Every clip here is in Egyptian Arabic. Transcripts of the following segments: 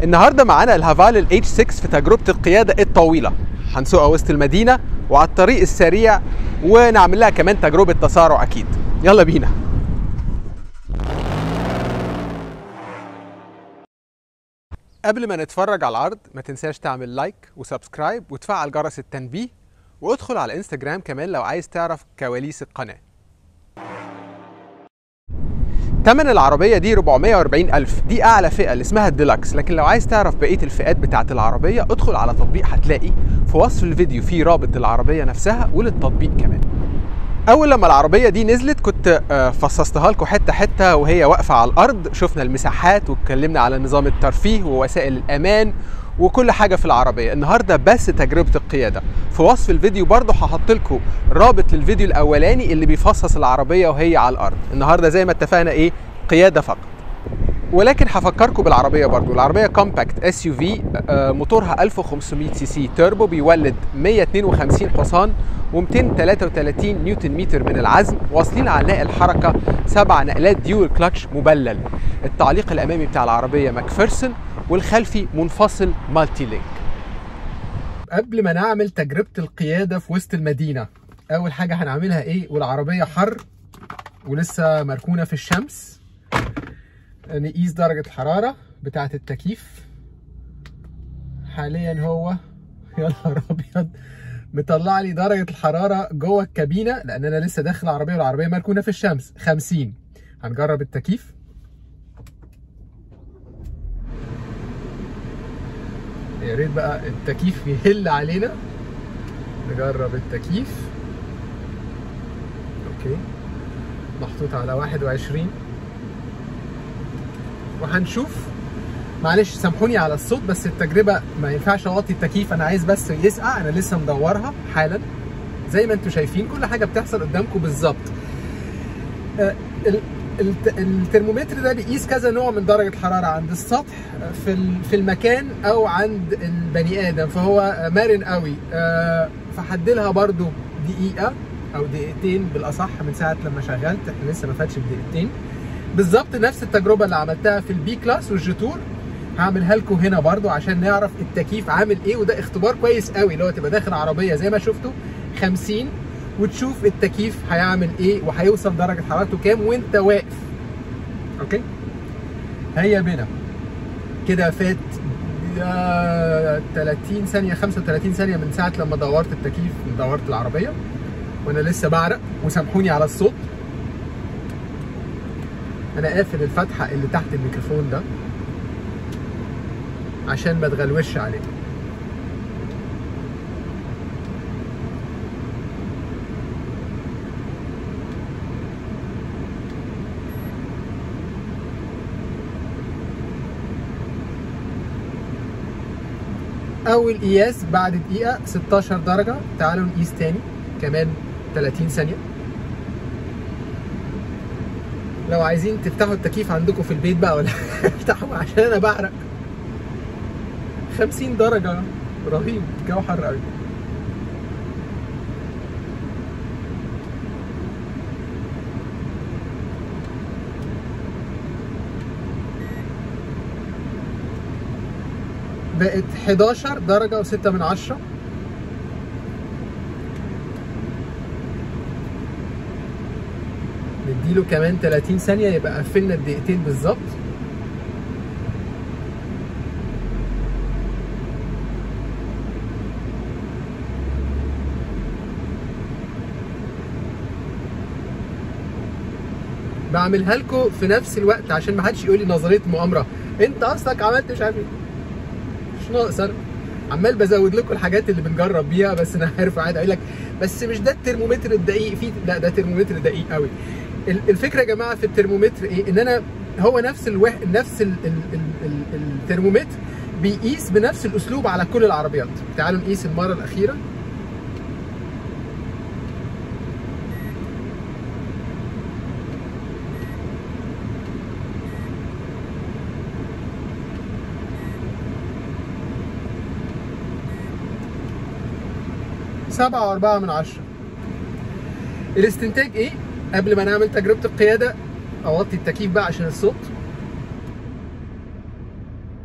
النهارده معانا الهافال الاتش 6 في تجربه القياده الطويله هنسوقها وسط المدينه وعلى الطريق السريع ونعمل لها كمان تجربه تسارع اكيد يلا بينا قبل ما نتفرج على العرض ما تنساش تعمل لايك وسبسكرايب وتفعل جرس التنبيه وادخل على انستجرام كمان لو عايز تعرف كواليس القناه تمن العربية دي 440 ألف دي أعلى فئة اللي اسمها الديلكس لكن لو عايز تعرف بقية الفئات بتاعة العربية ادخل على تطبيق هتلاقي في وصف الفيديو فيه رابط العربية نفسها وللتطبيق كمان أول لما العربية دي نزلت كنت آه، فصصتها لكم حتة حتة وهي واقفة على الأرض شفنا المساحات واتكلمنا على نظام الترفيه ووسائل الأمان وكل حاجة في العربية النهاردة بس تجربة القيادة في وصف الفيديو برضه هحط لكم رابط للفيديو الأولاني اللي بيفصص العربية وهي على الأرض النهاردة زي ما اتفقنا إيه قيادة فقط ولكن هفكركم بالعربية برضو العربية كومباكت اس يو في موتورها 1500 سي سي توربو بيولد 152 حصان و233 نيوتن متر من العزم واصلين على ناقل حركة سبع نقلات ديول كلاتش مبلل التعليق الأمامي بتاع العربية ماكفيرسون والخلفي منفصل مالتي لينك قبل ما نعمل تجربة القيادة في وسط المدينة أول حاجة هنعملها إيه والعربية حر ولسه مركونة في الشمس نقيس درجة الحرارة بتاعة التكييف حاليا هو يا نهار أبيض مطلع لي درجة الحرارة جوه الكابينة لأن أنا لسه داخل العربية والعربية مركونة في الشمس 50 هنجرب التكييف يا ريت بقى التكييف يهل علينا نجرب التكييف اوكي محطوط على 21 وهنشوف معلش سامحوني على الصوت بس التجربه ما ينفعش اوطي التكييف انا عايز بس يسقع انا لسه مدورها حالا زي ما انتم شايفين كل حاجه بتحصل قدامكم بالظبط آه، ال- الت- الترمومتر ده بيقيس كذا نوع من درجه الحراره عند السطح آه، في ال- في المكان او عند البني ادم فهو آه، مرن قوي آه، فحدلها برده دقيقه او دقيقتين بالاصح من ساعه لما شغلت احنا لسه ما فاتش بدقيقتين بالظبط نفس التجربه اللي عملتها في البي كلاس والجيتور هعملها لكم هنا برضو عشان نعرف التكييف عامل ايه وده اختبار كويس قوي اللي هو تبقى داخل عربيه زي ما شفتوا 50 وتشوف التكييف هيعمل ايه وهيوصل درجه حرارته كام وانت واقف اوكي هيا بنا كده فات آه، 30 ثانيه 35 ثانيه من ساعه لما دورت التكييف دورت العربيه وانا لسه بعرق وسامحوني على الصوت انا قافل الفتحه اللي تحت الميكروفون ده عشان ما تغلوش عليه اول قياس بعد دقيقه 16 درجه تعالوا نقيس تاني كمان 30 ثانيه لو عايزين تفتحوا التكييف عندكم في البيت بقى ولا افتحوا عشان انا بعرق 50 درجة رهيب الجو حر قوي بقت 11 درجة و6 من عشرة نديله كمان 30 ثانية يبقى قفلنا الدقيقتين بالظبط بعملها لكم في نفس الوقت عشان ما حدش يقول لي نظريه مؤامره انت اصلك عملت مش عارف ايه مش ناقص انا عمال بزود لكم الحاجات اللي بنجرب بيها بس انا عارف عادي اقول لك بس مش ده الترمومتر الدقيق في لا ده ترمومتر دقيق قوي ال- الفكره يا جماعه في الترمومتر ايه ان انا هو نفس الوح... نفس ال... ال... ال... ال... الترمومتر بيقيس بنفس الاسلوب على كل العربيات تعالوا نقيس المره الاخيره سبعة وأربعة من عشرة الاستنتاج إيه؟ قبل ما نعمل تجربة القيادة أوطي التكييف بقى عشان الصوت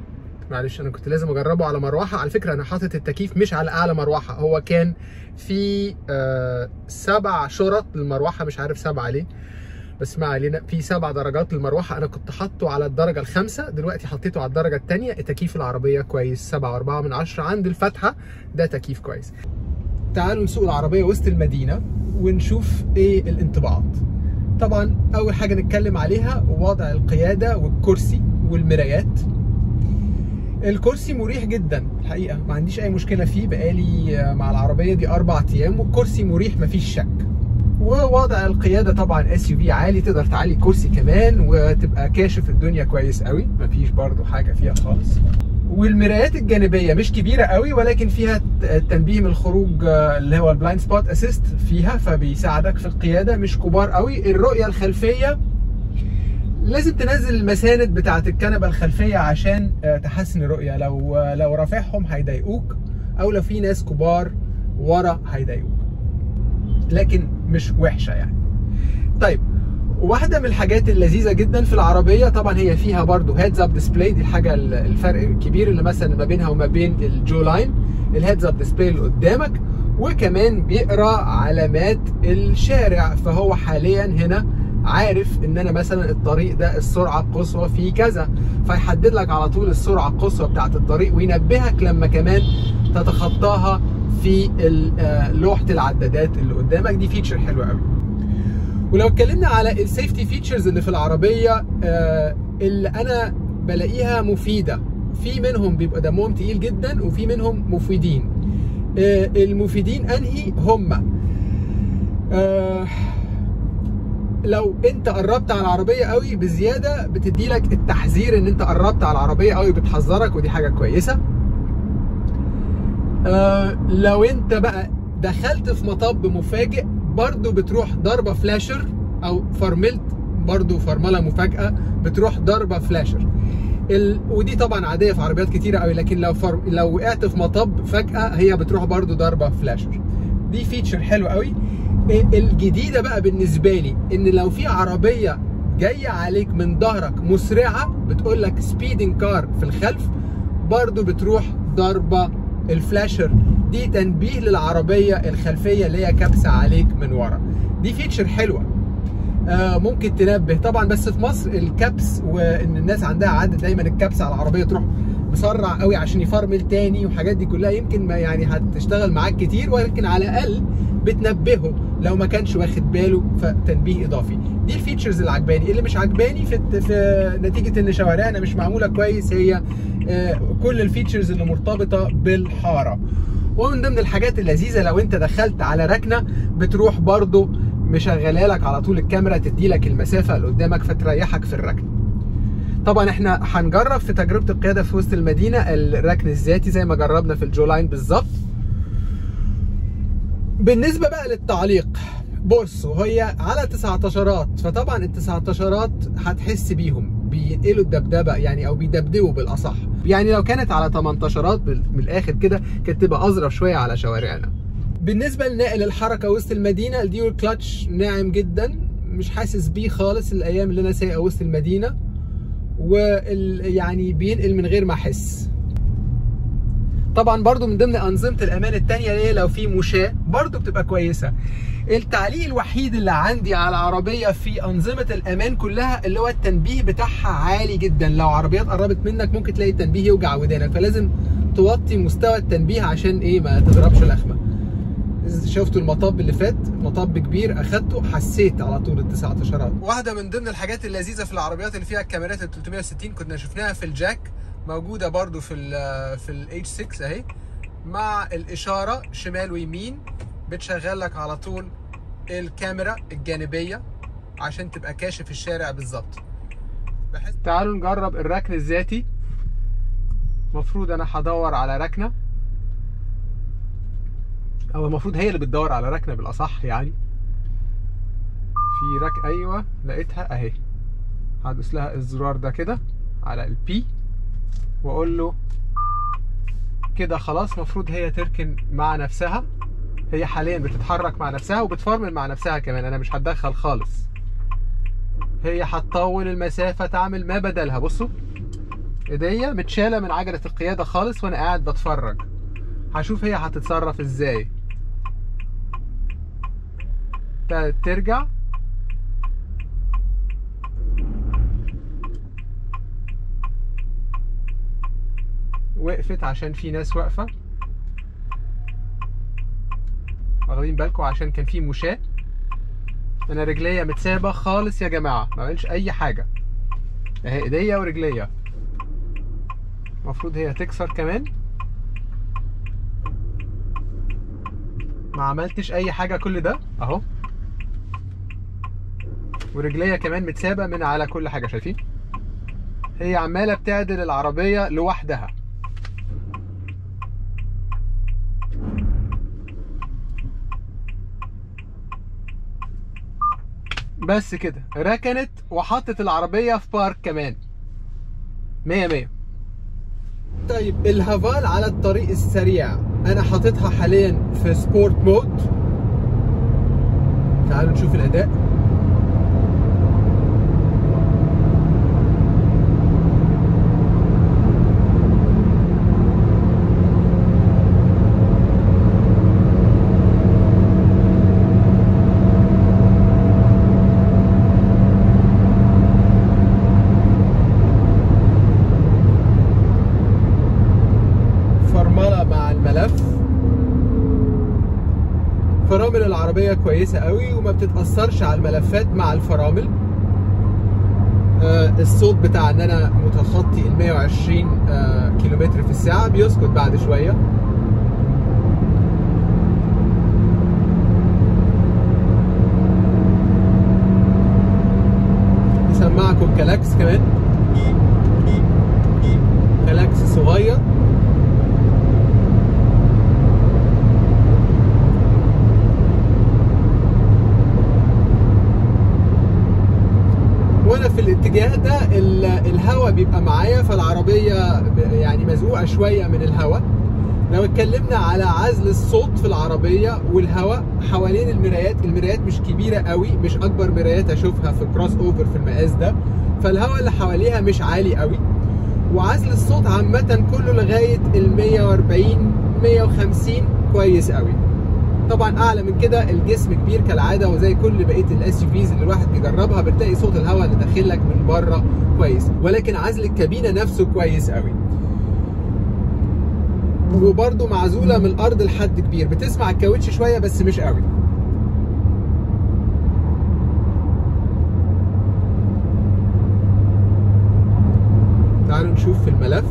معلش انا كنت لازم اجربه على مروحه على فكره انا حاطط التكييف مش على اعلى مروحه هو كان في آه سبع شرط للمروحه مش عارف سبعه ليه بس ما علينا في سبع درجات للمروحه انا كنت حاطه على الدرجه الخامسه دلوقتي حطيته على الدرجه الثانيه التكييف العربيه كويس 7 و4 من 10 عند الفتحه ده تكييف كويس تعالوا نسوق العربيه وسط المدينه ونشوف ايه الانطباعات طبعا اول حاجه نتكلم عليها وضع القياده والكرسي والمرايات الكرسي مريح جدا الحقيقه ما عنديش اي مشكله فيه بقالي مع العربيه دي اربع ايام والكرسي مريح مفيش شك ووضع القياده طبعا اس يو في عالي تقدر تعلي كرسي كمان وتبقى كاشف الدنيا كويس قوي مفيش برضو حاجه فيها خالص والمرايات الجانبيه مش كبيره قوي ولكن فيها تنبيه من الخروج اللي هو البلايند سبوت اسيست فيها فبيساعدك في القياده مش كبار قوي الرؤيه الخلفيه لازم تنزل المساند بتاعه الكنبه الخلفيه عشان تحسن الرؤيه لو لو رافعهم هيضايقوك او لو في ناس كبار ورا هيضايقوك لكن مش وحشه يعني طيب واحده من الحاجات اللذيذه جدا في العربيه طبعا هي فيها برضو هيدز اب ديسبلاي دي الحاجه الفرق الكبير اللي مثلا ما بينها وما بين الجو لاين الهيدز اب ديسبلاي اللي قدامك وكمان بيقرا علامات الشارع فهو حاليا هنا عارف ان انا مثلا الطريق ده السرعه القصوى فيه كذا فيحدد لك على طول السرعه القصوى بتاعه الطريق وينبهك لما كمان تتخطاها في لوحه العدادات اللي قدامك دي فيتشر حلوه قوي ولو اتكلمنا على السيفتي فيتشرز اللي في العربيه اللي انا بلاقيها مفيده في منهم بيبقى دمهم تقيل جدا وفي منهم مفيدين المفيدين انهي هم لو انت قربت على العربيه قوي بزياده بتدي لك التحذير ان انت قربت على العربيه قوي بتحذرك ودي حاجه كويسه آه لو انت بقى دخلت في مطب مفاجئ برضو بتروح ضربه فلاشر او فرملت برضو فرمله مفاجاه بتروح ضربه فلاشر ال... ودي طبعا عاديه في عربيات كتيره قوي لكن لو فر... لو وقعت في مطب فجاه هي بتروح برضو ضربه فلاشر دي فيتشر حلو قوي الجديده بقى بالنسبه لي ان لو في عربيه جايه عليك من ظهرك مسرعه بتقول لك سبيدنج كار في الخلف برضو بتروح ضربه الفلاشر دي تنبيه للعربيه الخلفيه اللي هي كابسه عليك من ورا دي فيتشر حلوه آه ممكن تنبه طبعا بس في مصر الكبس وان الناس عندها عاده دايما الكبس على العربيه تروح مسرع قوي عشان يفرمل تاني وحاجات دي كلها يمكن ما يعني هتشتغل معاك كتير ولكن على الاقل بتنبهه لو ما كانش واخد باله فتنبيه اضافي دي الفيتشرز اللي عجباني اللي مش عجباني في, في نتيجه ان شوارعنا مش معموله كويس هي آه كل الفيتشرز اللي مرتبطه بالحاره ومن ضمن الحاجات اللذيذه لو انت دخلت على ركنه بتروح برضو مشغله لك على طول الكاميرا تدي لك المسافه اللي قدامك فتريحك في الركن طبعا احنا هنجرب في تجربه القياده في وسط المدينه الركن الذاتي زي ما جربنا في الجو لاين بالظبط بالنسبه بقى للتعليق بصوا هي على 19 فطبعا ال 19 هتحس بيهم بينقلوا الدبدبه يعني او بيدبدبوا بالاصح يعني لو كانت على 18 من الاخر كده كانت تبقى اظرف شويه على شوارعنا بالنسبه لنقل الحركه وسط المدينه الديول كلاتش ناعم جدا مش حاسس بيه خالص الايام اللي انا سايقه وسط المدينه وال يعني بينقل من غير ما احس طبعا برضو من ضمن انظمه الامان التانية اللي هي لو في مشاة برضو بتبقى كويسه التعليق الوحيد اللي عندي على العربيه في انظمه الامان كلها اللي هو التنبيه بتاعها عالي جدا لو عربيات قربت منك ممكن تلاقي التنبيه يوجع ودانك فلازم توطي مستوى التنبيه عشان ايه ما تضربش لخمه شفتوا المطب اللي فات مطب كبير اخدته حسيت على طول ال 19 واحده من ضمن الحاجات اللذيذه في العربيات اللي فيها الكاميرات ال 360 كنا شفناها في الجاك موجوده برضو في ال في الاتش 6 اهي مع الاشاره شمال ويمين بتشغل لك على طول الكاميرا الجانبيه عشان تبقى كاشف الشارع بالظبط بحس تعالوا نجرب الركن الذاتي المفروض انا هدور على ركنه او المفروض هي اللي بتدور على ركنه بالاصح يعني في رك ايوه لقيتها اهي هدوس لها الزرار ده كده على البي واقول له كده خلاص المفروض هي تركن مع نفسها هي حاليا بتتحرك مع نفسها وبتفرمل مع نفسها كمان انا مش هتدخل خالص هي هتطول المسافه تعمل ما بدلها بصوا ايديا متشاله من عجله القياده خالص وانا قاعد بتفرج هشوف هي هتتصرف ازاي ابتدت ترجع وقفت عشان في ناس واقفه واخدين بالكم عشان كان في مشاة انا رجليا متسابه خالص يا جماعه ما بعملش اي حاجه اهي ايديا ورجليا المفروض هي تكسر كمان ما عملتش اي حاجه كل ده اهو ورجليا كمان متسابه من على كل حاجه شايفين هي عماله بتعدل العربيه لوحدها بس كده ركنت وحطت العربية في بارك كمان مية مية طيب الهافال على الطريق السريع انا حاططها حاليا في سبورت مود تعالوا نشوف الاداء فرملة مع الملف فرامل العربية كويسة قوي وما بتتأثرش على الملفات مع الفرامل آه الصوت بتاع ان انا متخطي ال 120 آه كيلومتر في الساعة بيسكت بعد شوية نسمعكم كلاكس كمان كلاكس صغير وانا في الاتجاه ده الهواء بيبقى معايا فالعربيه يعني مزقوقه شويه من الهواء لو اتكلمنا على عزل الصوت في العربيه والهواء حوالين المرايات المرايات مش كبيره قوي مش اكبر مرايات اشوفها في كروس اوفر في المقاس ده فالهواء اللي حواليها مش عالي قوي وعزل الصوت عامه كله لغايه ال 140 150 كويس قوي طبعا اعلى من كده الجسم كبير كالعاده وزي كل بقيه الاس يو فيز اللي الواحد بيجربها بتلاقي صوت الهواء اللي داخل لك من بره كويس ولكن عزل الكابينه نفسه كويس قوي وبرده معزوله من الارض لحد كبير بتسمع الكاوتش شويه بس مش قوي تعالوا نشوف في الملف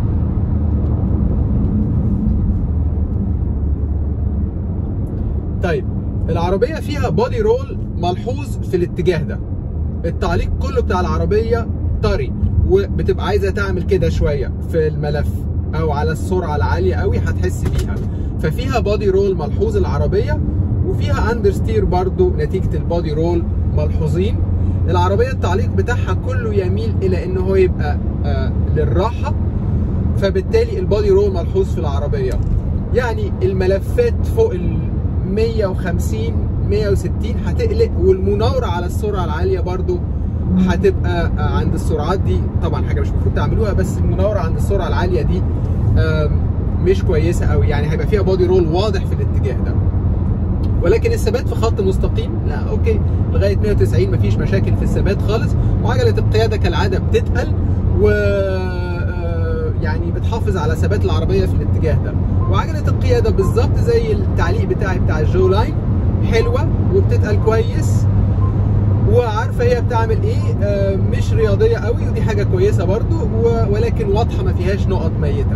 طيب العربية فيها بودي رول ملحوظ في الاتجاه ده التعليق كله بتاع العربية طري وبتبقى عايزة تعمل كده شوية في الملف او على السرعة العالية قوي هتحس بيها ففيها بودي رول ملحوظ العربية وفيها اندرستير برضو نتيجة البودي رول ملحوظين العربية التعليق بتاعها كله يميل الى ان هو يبقى آه للراحة فبالتالي البودي رول ملحوظ في العربية يعني الملفات فوق ال 150 160 هتقلق والمناورة على السرعة العالية برضو هتبقى عند السرعات دي طبعا حاجة مش المفروض تعملوها بس المناورة عند السرعة العالية دي مش كويسة قوي يعني هيبقى فيها بودي رول واضح في الاتجاه ده ولكن الثبات في خط مستقيم لا اوكي لغايه 190 مفيش مشاكل في الثبات خالص وعجله القياده كالعاده بتتقل و يعني بتحافظ على ثبات العربيه في الاتجاه ده وعجله القياده بالظبط زي التعليق بتاعي بتاع الجو لاين حلوه وبتتقل كويس وعارفه هي بتعمل ايه آه مش رياضيه قوي ودي حاجه كويسه برضو ولكن واضحه ما فيهاش نقط ميته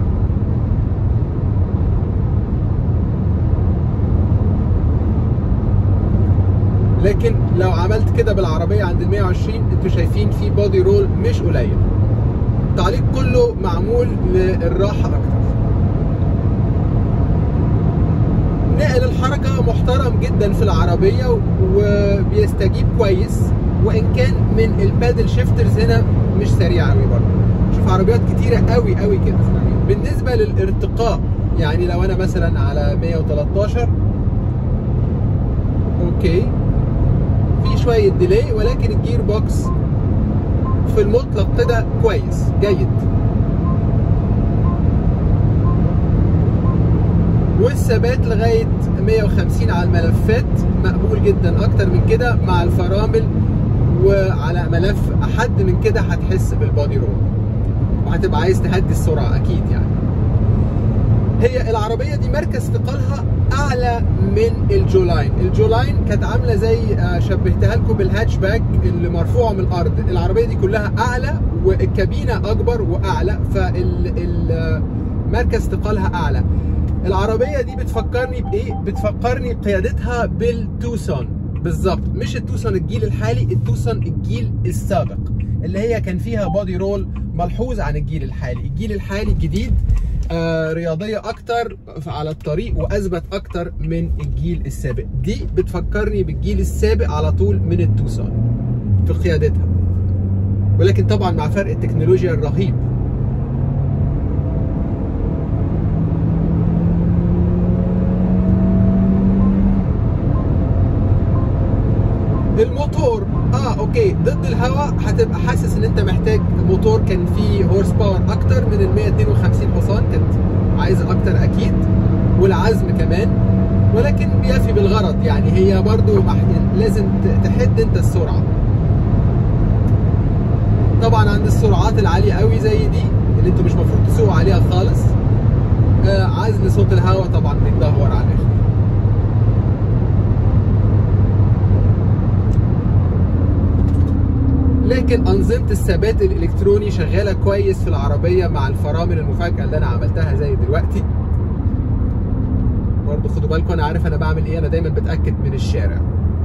لكن لو عملت كده بالعربيه عند ال 120 انتوا شايفين في بودي رول مش قليل التعليق كله معمول للراحه اكتر نقل الحركه محترم جدا في العربيه وبيستجيب كويس وان كان من البادل شيفترز هنا مش سريع قوي برضه شوف عربيات كتيره قوي قوي كده بالنسبه للارتقاء يعني لو انا مثلا على 113 اوكي في شويه ديلي ولكن الجير بوكس في المطلق كده كويس جيد والثبات لغايه 150 على الملفات مقبول جدا اكتر من كده مع الفرامل وعلى ملف احد من كده هتحس بالبادي رول وهتبقى عايز تهدي السرعه اكيد يعني هي العربيه دي مركز ثقلها اعلى من الجولاين الجولاين كانت عامله زي شبهتها لكم بالهاتش باك اللي مرفوعه من الارض العربيه دي كلها اعلى والكابينه اكبر واعلى فالمركز ثقلها اعلى العربيه دي بتفكرني بايه بتفكرني قيادتها بالتوسون بالظبط مش التوسون الجيل الحالي التوسون الجيل السابق اللي هي كان فيها بادي رول ملحوظ عن الجيل الحالي الجيل الحالي الجديد آه رياضيه اكتر على الطريق واثبت اكتر من الجيل السابق دي بتفكرني بالجيل السابق على طول من التوسون في قيادتها ولكن طبعا مع فرق التكنولوجيا الرهيب الموتور اه اوكي ضد الهواء هتبقى حاسس ان انت محتاج موتور كان فيه هورس باور اكتر من ال 152 حصان كانت عايزه اكتر اكيد والعزم كمان ولكن بيفي بالغرض يعني هي برضو لازم تحد انت السرعه طبعا عند السرعات العاليه قوي زي دي اللي انتوا مش المفروض تسوقوا عليها خالص آه عزل صوت الهواء طبعا بيتدهور على الاخر لكن انظمه الثبات الالكتروني شغاله كويس في العربيه مع الفرامل المفاجاه اللي انا عملتها زي دلوقتي برضو خدوا بالكم انا عارف انا بعمل ايه انا دايما بتاكد من الشارع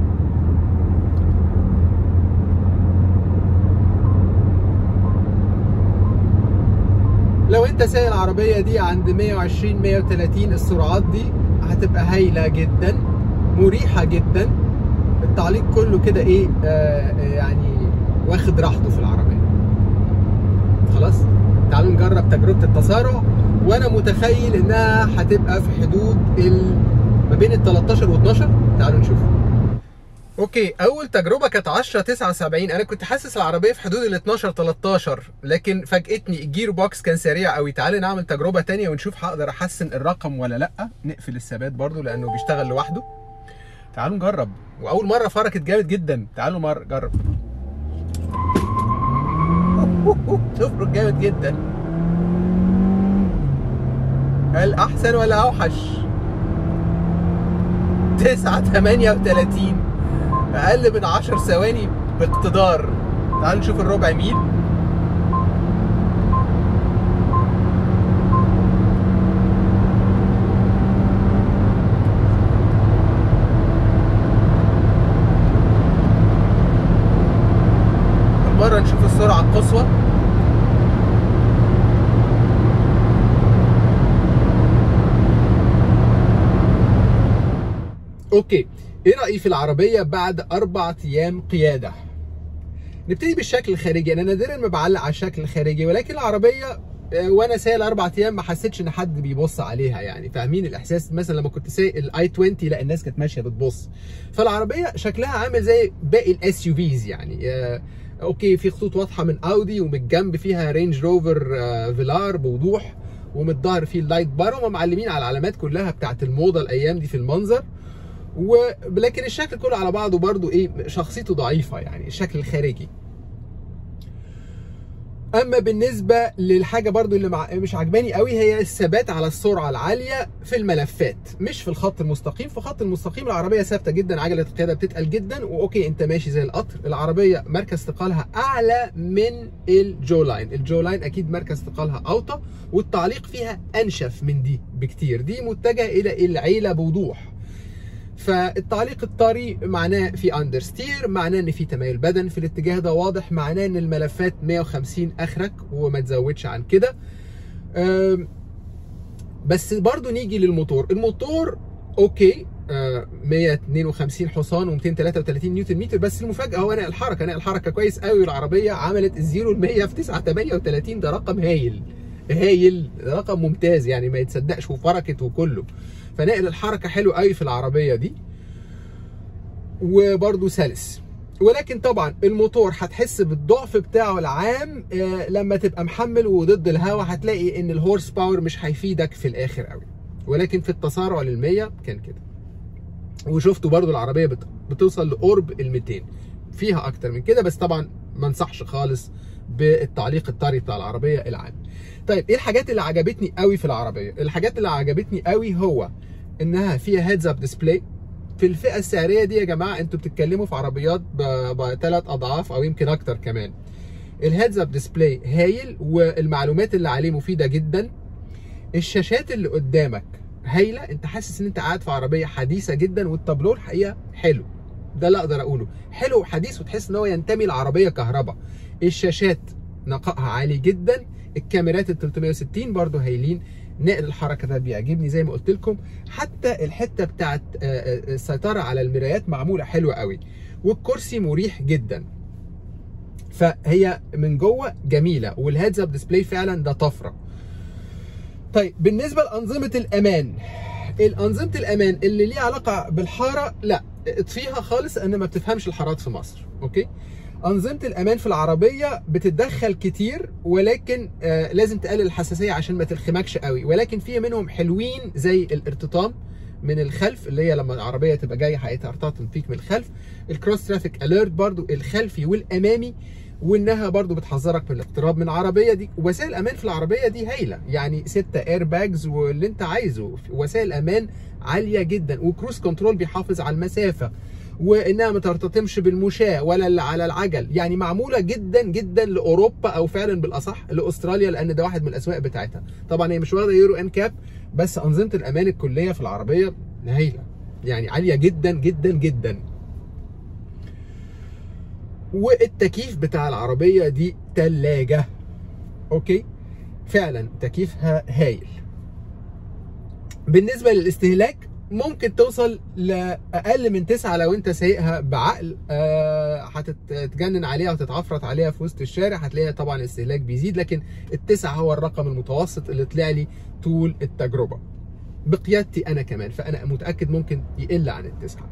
لو انت سايق العربيه دي عند 120 130 السرعات دي هتبقى هايله جدا مريحه جدا التعليق كله كده ايه آه يعني واخد راحته في العربيه خلاص تعالوا نجرب تجربه التسارع وانا متخيل انها هتبقى في حدود ال... ما بين ال 13 و 12 تعالوا نشوف اوكي اول تجربه كانت 10 79 انا كنت حاسس العربيه في حدود ال 12 13 لكن فاجئتني الجير بوكس كان سريع قوي تعالوا نعمل تجربه ثانيه ونشوف هقدر احسن الرقم ولا لا نقفل الثبات برضو لانه بيشتغل لوحده تعالوا نجرب واول مره فركت جامد جدا تعالوا مره جرب تفرق جامد جدا هل احسن ولا اوحش 9 38 اقل من 10 ثواني باقتدار تعالوا نشوف الربع ميل مرة نشوف السرعة القصوى اوكي ايه رأيي في العربية بعد اربع ايام قيادة نبتدي بالشكل الخارجي انا نادرا ما بعلق على الشكل الخارجي ولكن العربية وانا سايق الاربع ايام ما حسيتش ان حد بيبص عليها يعني فاهمين الاحساس مثلا لما كنت سايق الاي 20 لا الناس كانت ماشيه بتبص فالعربيه شكلها عامل زي باقي الاس يو فيز يعني آه اوكي في خطوط واضحه من اودي ومن الجنب فيها رينج روفر آه فيلار بوضوح ومن الظهر فيه اللايت بار هم معلمين على العلامات كلها بتاعت الموضه الايام دي في المنظر ولكن الشكل كله على بعضه برضو ايه شخصيته ضعيفه يعني الشكل الخارجي اما بالنسبه للحاجه برضو اللي مع... مش عجباني قوي هي الثبات على السرعه العاليه في الملفات مش في الخط المستقيم في خط المستقيم العربيه ثابته جدا عجله القياده بتتقل جدا واوكي انت ماشي زي القطر العربيه مركز ثقلها اعلى من الجو لاين الجو لاين اكيد مركز ثقلها اوطى والتعليق فيها انشف من دي بكتير دي متجهه الى العيله بوضوح فالتعليق الطري معناه في اندر ستير معناه ان في تمايل بدن في الاتجاه ده واضح معناه ان الملفات 150 اخرك وما تزودش عن كده بس برضو نيجي للموتور الموتور اوكي 152 حصان و233 نيوتن متر بس المفاجاه هو نقل الحركه نقل الحركه كويس قوي العربيه عملت الزيرو ل 100 في 9 38 ده رقم هايل هايل رقم ممتاز يعني ما يتصدقش وفركت وكله فنقل الحركه حلو قوي في العربيه دي وبرده سلس ولكن طبعا الموتور هتحس بالضعف بتاعه العام لما تبقى محمل وضد الهواء هتلاقي ان الهورس باور مش هيفيدك في الاخر قوي ولكن في التسارع لل100 كان كده وشفتوا برضو العربيه بت... بتوصل لقرب ال 200 فيها اكتر من كده بس طبعا ما انصحش خالص بالتعليق الطري بتاع العربيه العام طيب ايه الحاجات اللي عجبتني قوي في العربيه الحاجات اللي عجبتني قوي هو انها فيها هيدز اب ديسبلاي في الفئه السعريه دي يا جماعه انتوا بتتكلموا في عربيات بثلاث اضعاف او يمكن اكتر كمان الهيدز اب ديسبلاي هايل والمعلومات اللي عليه مفيده جدا الشاشات اللي قدامك هايله انت حاسس ان انت قاعد في عربيه حديثه جدا والتابلو الحقيقه حلو ده اللي اقدر اقوله حلو وحديث وتحس ان هو ينتمي لعربيه كهرباء الشاشات نقائها عالي جدا الكاميرات ال 360 برضو هايلين نقل الحركه ده بيعجبني زي ما قلت لكم حتى الحته بتاعت السيطره على المرايات معموله حلوه قوي والكرسي مريح جدا فهي من جوه جميله والهيدز اب ديسبلاي فعلا ده طفره طيب بالنسبه لانظمه الامان الانظمه الامان اللي ليها علاقه بالحاره لا اطفيها خالص ان ما بتفهمش الحارات في مصر اوكي انظمه الامان في العربيه بتتدخل كتير ولكن آه لازم تقلل الحساسيه عشان ما تلخمكش قوي ولكن في منهم حلوين زي الارتطام من الخلف اللي هي لما العربيه تبقى جايه هترتطم فيك من الخلف الكروس ترافيك اليرت برضو الخلفي والامامي وانها برضو بتحذرك من الاقتراب من العربيه دي وسائل الامان في العربيه دي هايله يعني ستة اير باجز واللي انت عايزه وسائل امان عاليه جدا وكروز كنترول بيحافظ على المسافه وانها ما ترتطمش بالمشاة ولا على العجل يعني معموله جدا جدا لاوروبا او فعلا بالاصح لاستراليا لان ده واحد من الاسواق بتاعتها طبعا هي مش واخده يورو ان كاب بس انظمه الامان الكليه في العربيه هايله يعني عاليه جدا جدا جدا والتكييف بتاع العربيه دي تلاجة اوكي فعلا تكييفها هايل بالنسبه للاستهلاك ممكن توصل لاقل من تسعة لو انت سايقها بعقل آه هتتجنن عليها وتتعفرت عليها في وسط الشارع هتلاقيها طبعا الاستهلاك بيزيد لكن التسعة هو الرقم المتوسط اللي طلع لي طول التجربه بقيادتي انا كمان فانا متاكد ممكن يقل عن التسعة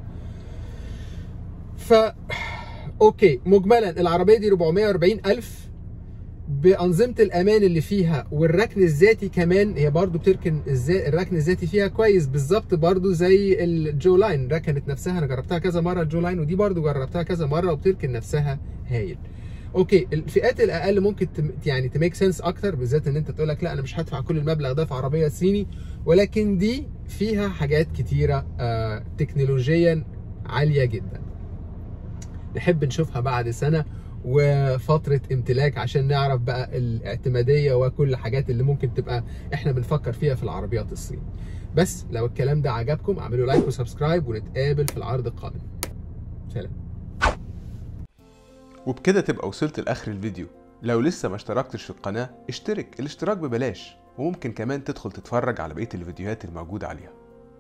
ف اوكي مجملا العربيه دي 440 الف بانظمه الامان اللي فيها والركن الذاتي كمان هي برضو بتركن الزا... الركن الذاتي فيها كويس بالظبط برضو زي الجو لاين ركنت نفسها انا جربتها كذا مره الجو لاين ودي برضو جربتها كذا مره وبتركن نفسها هايل اوكي الفئات الاقل ممكن تم... يعني تميك سنس اكتر بالذات ان انت تقول لك لا انا مش هدفع كل المبلغ ده في عربيه صيني ولكن دي فيها حاجات كتيره آه تكنولوجيا عاليه جدا نحب نشوفها بعد سنه وفتره امتلاك عشان نعرف بقى الاعتماديه وكل الحاجات اللي ممكن تبقى احنا بنفكر فيها في العربيات الصين بس لو الكلام ده عجبكم اعملوا لايك وسبسكرايب ونتقابل في العرض القادم سلام وبكده تبقى وصلت لاخر الفيديو لو لسه ما اشتركتش في القناه اشترك الاشتراك ببلاش وممكن كمان تدخل تتفرج على بقيه الفيديوهات الموجوده عليها